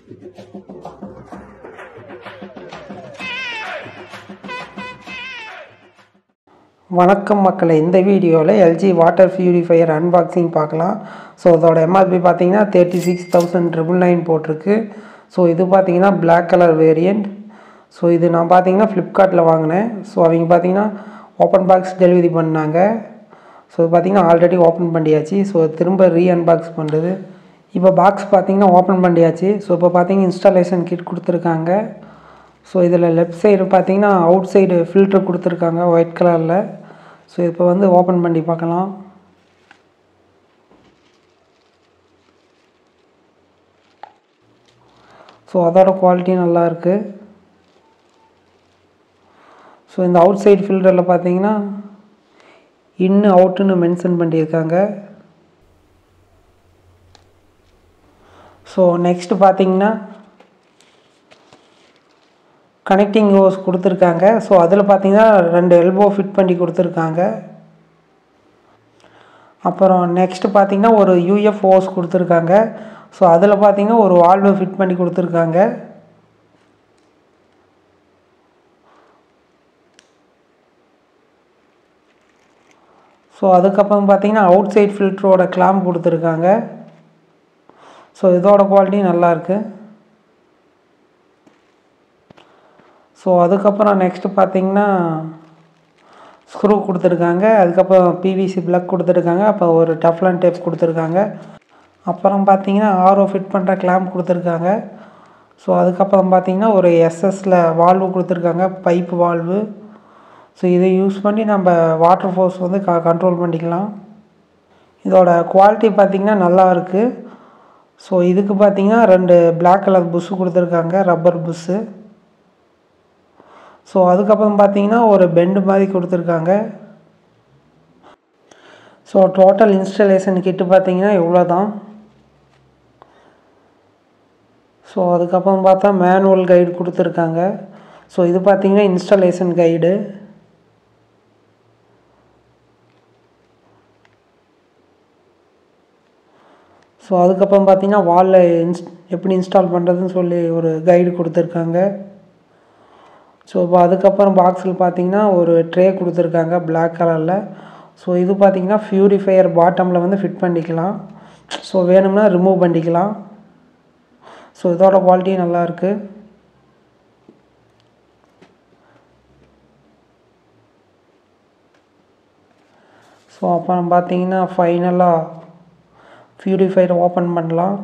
வணக்கம் மக்களை இந்த வீடியோவில் எல்ஜி வாட்டர் பியூரிஃபையர் அன்பாக்சிங் பார்க்கலாம் ஸோ அதோட எம்ஆர்பி பார்த்தீங்கன்னா thirty six thousand triple nine போட்டிருக்கு ஸோ இது பார்த்தீங்கன்னா Black கலர் வேரியண்ட் ஸோ இது நான் பார்த்தீங்கன்னா ஃப்ளிப்கார்ட்டில் வாங்கினேன் ஸோ அவங்க பார்த்தீங்கன்னா ஓப்பன் பாக்ஸ் டெலிவரி பண்ணாங்க ஸோ இது பார்த்தீங்கன்னா ஆல்ரெடி ஓப்பன் பண்ணியாச்சு ஸோ திரும்ப ரீ அன்பாக்ஸ் பண்ணுறது இப்போ பாக்ஸ் பார்த்தீங்கன்னா ஓப்பன் பண்ணியாச்சு ஸோ இப்போ பார்த்தீங்கன்னா இன்ஸ்டாலேஷன் கிட் கொடுத்துருக்காங்க ஸோ இதில் லெஃப்ட் சைடு பார்த்தீங்கன்னா அவுட் சைடு ஃபில்டர் கொடுத்துருக்காங்க ஒயிட் கலரில் ஸோ இப்போ வந்து ஓப்பன் பண்ணி பார்க்கலாம் ஸோ அதோட குவாலிட்டி நல்லா இருக்குது ஸோ இந்த அவுட் சைடு ஃபில்டரில் பார்த்தீங்கன்னா இன்னு அவுட்டுன்னு மென்ஷன் பண்ணியிருக்காங்க ஸோ நெக்ஸ்ட்டு பார்த்தீங்கன்னா கனெக்டிங் ஹோஸ் கொடுத்துருக்காங்க ஸோ அதில் பார்த்தீங்கன்னா ரெண்டு எல்போ ஃபிட் பண்ணி கொடுத்துருக்காங்க அப்புறம் நெக்ஸ்ட்டு பார்த்தீங்கன்னா ஒரு யூஎஃப் ஹோஸ் கொடுத்துருக்காங்க ஸோ அதில் பார்த்தீங்கன்னா ஒரு வால்வு ஃபிட் பண்ணி கொடுத்துருக்காங்க ஸோ அதுக்கப்புறம் பார்த்தீங்கன்னா அவுட் சைட் ஃபில்டரோட கிளாம்ப் கொடுத்துருக்காங்க ஸோ இதோட குவாலிட்டி நல்லாயிருக்கு ஸோ அதுக்கப்புறம் நெக்ஸ்ட்டு பார்த்தீங்கன்னா ஸ்க்ரூ கொடுத்துருக்காங்க அதுக்கப்புறம் பிவிசி பிளக் கொடுத்துருக்காங்க அப்போ ஒரு டஃப்லான் டேப் கொடுத்துருக்காங்க அப்புறம் பார்த்தீங்கன்னா ஆர்ஓ ஃபிட் பண்ணுற கிளாம்ப் கொடுத்துருக்காங்க ஸோ அதுக்கப்புறம் பார்த்தீங்கன்னா ஒரு எஸ்எஸ்ல வால்வு கொடுத்துருக்காங்க பைப்பு வால்வு ஸோ இதை யூஸ் பண்ணி நம்ம வாட்டர் ஃபோர்ஸ் வந்து க கண்ட்ரோல் பண்ணிக்கலாம் இதோட குவாலிட்டி பார்த்திங்கன்னா நல்லா இருக்குது ஸோ இதுக்கு பார்த்தீங்கன்னா ரெண்டு பிளாக் கலர் புஷ்ஷு கொடுத்துருக்காங்க ரப்பர் புஷ்ஷு ஸோ அதுக்கப்புறம் பார்த்தீங்கன்னா ஒரு பெண்டு மாதிரி கொடுத்துருக்காங்க ஸோ டோட்டல் இன்ஸ்டலேஷன் கிட்டு பார்த்தீங்கன்னா இவ்வளோ தான் ஸோ அதுக்கப்புறம் பார்த்தா மேனுவல் கைடு கொடுத்துருக்காங்க ஸோ இது பார்த்தீங்கன்னா இன்ஸ்டாலேஷன் கைடு ஸோ அதுக்கப்புறம் பார்த்தீங்கன்னா வாலில் இன்ஸ் எப்படி இன்ஸ்டால் பண்ணுறதுன்னு சொல்லி ஒரு கைடு கொடுத்துருக்காங்க ஸோ இப்போ அதுக்கப்புறம் பாக்ஸில் பார்த்தீங்கன்னா ஒரு ட்ரே கொடுத்துருக்காங்க பிளாக் கலரில் ஸோ இது பார்த்தீங்கன்னா ஃபியூரிஃபையர் பாட்டமில் வந்து ஃபிட் பண்ணிக்கலாம் ஸோ வேணும்னா ரிமூவ் பண்ணிக்கலாம் ஸோ இதோட குவாலிட்டி நல்லா இருக்குது ஸோ அப்புறம் பார்த்தீங்கன்னா ஃபைனலாக ஃபியூரிஃபையர் ஓப்பன் பண்ணலாம்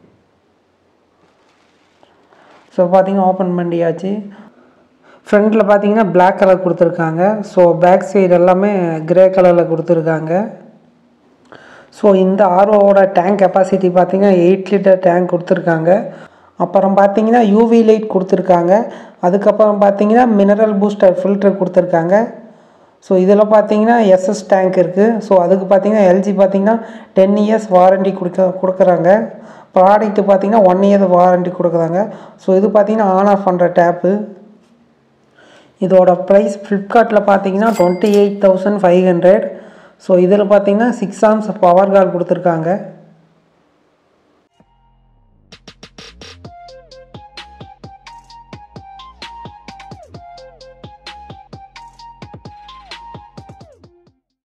ஸோ பார்த்தீங்கன்னா ஓப்பன் பண்ணியாச்சு ஃப்ரண்ட்டில் பார்த்தீங்கன்னா பிளாக் கலர் கொடுத்துருக்காங்க ஸோ பேக் சைடு எல்லாமே கிரே கலரில் கொடுத்துருக்காங்க ஸோ இந்த ஆர்ஓவோட டேங்க் கெப்பாசிட்டி பார்த்தீங்கன்னா எயிட் லிட்டர் டேங்க் கொடுத்துருக்காங்க அப்புறம் பார்த்தீங்கன்னா யூவி லைட் கொடுத்துருக்காங்க அதுக்கப்புறம் பார்த்தீங்கன்னா மினரல் பூஸ்டர் ஃபில்டர் கொடுத்துருக்காங்க ஸோ இதில் பார்த்தீங்கன்னா எஸ்எஸ் டேங்க் இருக்குது ஸோ அதுக்கு பார்த்தீங்கன்னா எல்ஜி பார்த்தீங்கன்னா டென் இயர்ஸ் வாரண்டி கொடுக்க கொடுக்குறாங்க ப்ராடக்ட்டு பார்த்தீங்கன்னா ஒன் இயர் வாரண்டி கொடுக்குறாங்க ஸோ இது பார்த்தீங்கன்னா ஆன் ஆஃப் பண்ணுற டேப்பு இதோட ப்ரைஸ் ஃப்ளிப்கார்ட்டில் பார்த்தீங்கன்னா twenty eight thousand five hundred so இதில் பார்த்தீங்கன்னா சிக்ஸ் ஆம்ஸ் பவர் கார்டு கொடுத்துருக்காங்க